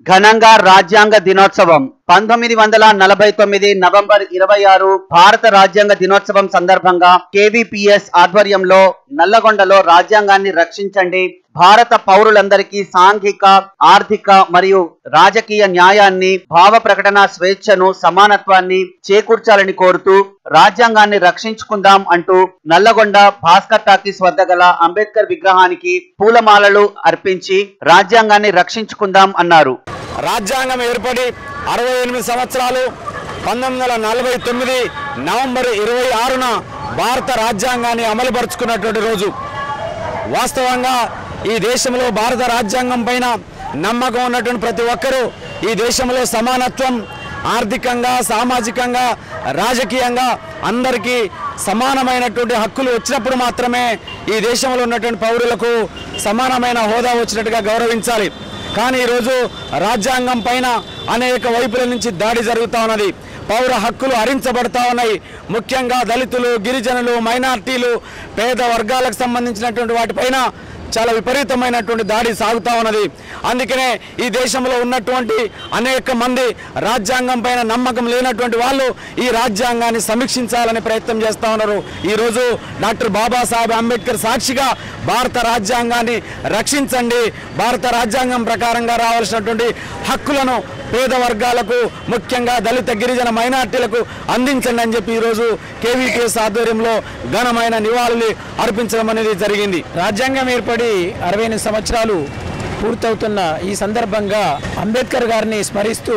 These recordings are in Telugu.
ఘనంగా రాజ్యాంగ దినోత్సవం పంతొమ్మిది వందల నలభై తొమ్మిది నవంబర్ ఇరవై ఆరు భారత రాజ్యాంగ దినోత్సవం సందర్భంగా కేవీపీఎస్ ఆధ్వర్యంలో నల్లగొండలో రాజ్యాంగాన్ని రక్షించండి భారత పౌరులందరికీ సాంఘిక ఆర్థిక మరియు రాజకీయ న్యాయాన్ని భావ ప్రకటన స్వేచ్ఛను సమానత్వాన్ని చేకూర్చాలని కోరుతూ రాజ్యాంగాన్ని రక్షించుకుందాం అంటూ నల్లగొండ భాస్కర్ టాకీస్ వద్ద గల అంబేద్కర్ విగ్రహానికి పూలమాలలు అర్పించి రాజ్యాంగాన్ని రక్షించుకుందాం అన్నారు రాజ్యాంగం ఏర్పడి అరవై ఎనిమిది సంవత్సరాలు పంతొమ్మిది వందల నలభై తొమ్మిది నవంబర్ ఇరవై ఆరున భారత రాజ్యాంగాన్ని అమలుపరుచుకున్నటువంటి రోజు వాస్తవంగా ఈ దేశంలో భారత రాజ్యాంగం పైన నమ్మకం ఉన్నటువంటి ప్రతి ఒక్కరూ ఈ దేశంలో సమానత్వం ఆర్థికంగా సామాజికంగా రాజకీయంగా అందరికీ సమానమైనటువంటి హక్కులు వచ్చినప్పుడు మాత్రమే ఈ దేశంలో ఉన్నటువంటి పౌరులకు సమానమైన హోదా వచ్చినట్టుగా గౌరవించాలి కానీ ఈరోజు రాజ్యాంగం పైన అనేక వైపుల నుంచి దాడి జరుగుతూ ఉన్నది పౌర హక్కులు హరించబడతా ఉన్నాయి ముఖ్యంగా దళితులు గిరిజనులు మైనార్టీలు పేద వర్గాలకు సంబంధించినటువంటి వాటిపైన చాలా విపరీతమైనటువంటి దాడి సాగుతూ ఉన్నది అందుకనే ఈ దేశంలో ఉన్నటువంటి అనేక మంది రాజ్యాంగం పైన నమ్మకం లేనటువంటి వాళ్ళు ఈ రాజ్యాంగాన్ని సమీక్షించాలని ప్రయత్నం చేస్తూ ఉన్నారు ఈరోజు డాక్టర్ బాబాసాహెబ్ అంబేద్కర్ సాక్షిగా భారత రాజ్యాంగాన్ని రక్షించండి భారత రాజ్యాంగం ప్రకారంగా రావాల్సినటువంటి హక్కులను పేద వర్గాలకు ముఖ్యంగా దళిత గిరిజన మైనార్టీలకు అందించండి అని చెప్పి ఈరోజు కేవీటీఎస్ ఆధ్వర్యంలో ఘనమైన నివాళులు అర్పించడం అనేది జరిగింది రాజ్యాంగం ఏర్పడి అరవై ఎనిమిది సంవత్సరాలు పూర్తవుతున్న ఈ సందర్భంగా అంబేద్కర్ గారిని స్మరిస్తూ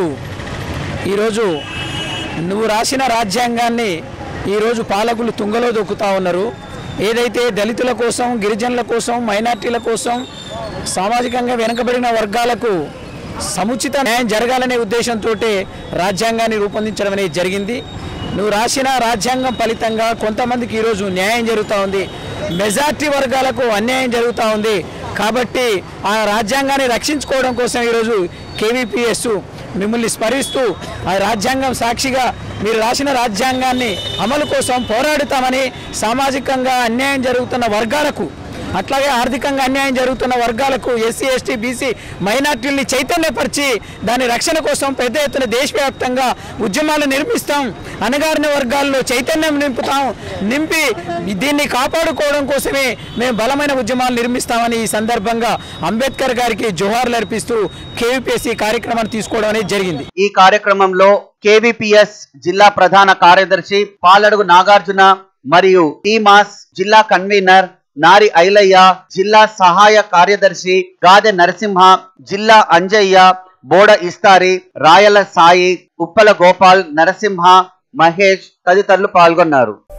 ఈరోజు నువ్వు రాసిన రాజ్యాంగాన్ని ఈరోజు పాలకులు తుంగలో దొక్కుతా ఉన్నారు ఏదైతే దళితుల కోసం గిరిజనుల కోసం మైనార్టీల కోసం సామాజికంగా వెనుకబడిన వర్గాలకు సముచిత న్యాయం జరగాలనే ఉద్దేశంతో రాజ్యాంగాన్ని రూపొందించడం అనేది జరిగింది నువ్వు రాసిన రాజ్యాంగం ఫలితంగా కొంతమందికి ఈరోజు న్యాయం జరుగుతూ ఉంది మెజార్టీ వర్గాలకు అన్యాయం జరుగుతూ ఉంది కాబట్టి ఆ రాజ్యాంగాన్ని రక్షించుకోవడం కోసం ఈరోజు కేవీపీఎస్ మిమ్మల్ని స్మరిస్తూ ఆ రాజ్యాంగం సాక్షిగా మీరు రాసిన రాజ్యాంగాన్ని అమలు కోసం పోరాడుతామని సామాజికంగా అన్యాయం జరుగుతున్న వర్గాలకు అట్లాగే ఆర్థికంగా అన్యాయం జరుగుతున్న వర్గాలకు ఎస్సీ ఎస్టీ బీసీ మైనార్టీల్ని చైతన్యపరిచి దాని రక్షణ కోసం పెద్ద ఎత్తున దేశవ్యాప్తంగా ఉద్యమాలు నిర్మిస్తాం అణగారిన వర్గాల్లో చైతన్యం నింపుతాం నింపి దీన్ని కాపాడుకోవడం కోసమే మేము బలమైన ఉద్యమాలు నిర్మిస్తామని ఈ సందర్భంగా అంబేద్కర్ గారికి జోహార్లు అర్పిస్తూ కేవీపీఎస్సీ కార్యక్రమాన్ని తీసుకోవడం అనేది జరిగింది ఈ కార్యక్రమంలో కేవీపీఎస్ జిల్లా ప్రధాన కార్యదర్శి పాలడుగు నాగార్జున మరియు టీమాస్ జిల్లా కన్వీనర్ నారి ఐలయ్య జిల్లా సహాయ కార్యదర్శి గాదె నరసింహ జిల్లా అంజయ్య బోడ ఇస్తారి రాయల సాయి ఉప్పల గోపాల్ నరసింహ మహేష్ తదితరులు పాల్గొన్నారు